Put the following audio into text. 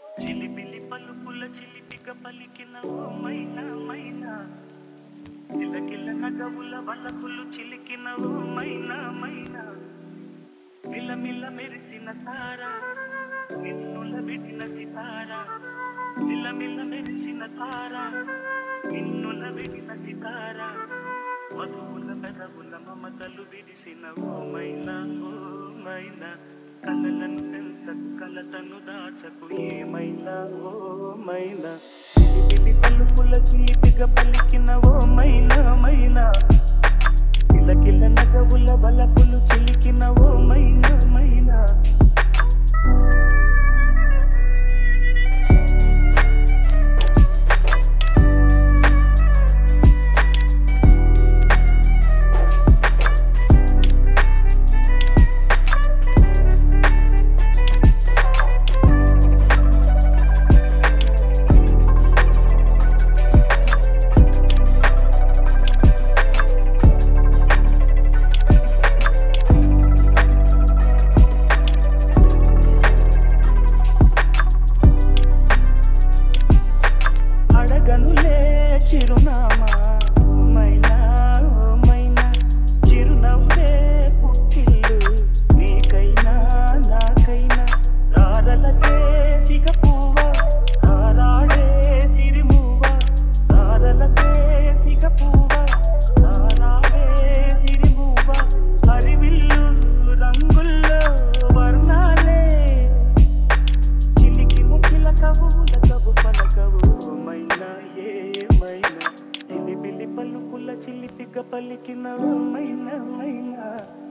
చిలిపిలి పలుకుల చిలిపిగ పలికిన ఓ మైనా మైనా కిలకిల నగవుల వలపులు చిలికిన ఓ మైనా మైనా మిలమిల మెరిసిన తార నిన్నుల విడిన సితార మిలమిల మెరిసిన తార నిన్నుల విడిన సితార మధువుల పెదవుల మమతలు విడిసిన ఓ మైనా ఓ మైనా కలలను పెంచకు కలతను దాచకు ఏమైనా ఓ మైనా చిలిపిలి పలుకుల చిలిపిగ పలికిన ఓ మైనా మైనా కిలకిల నగవుల బలపులు చిలికిన ఓ మైనా మైనా అడగనులే చిరునామా మైనా ఓ మైనా చిరునవ్వే పుట్టిల్లు నీకైనా నాకైనా దారలకే సిగపువ్వ దారాడే సిరిమువ్వ దారలకే సిగపువ్వ దారాడే సిరిమువ్వ హరివిల్లు రంగుల్లో వర్ణాలే చిలికి ముఖిల కవుల కవు పలకవు మైనా ఏమైనా చిలిపిలి పలుకుల చిలిపిగ పలికిన మైనా మైనా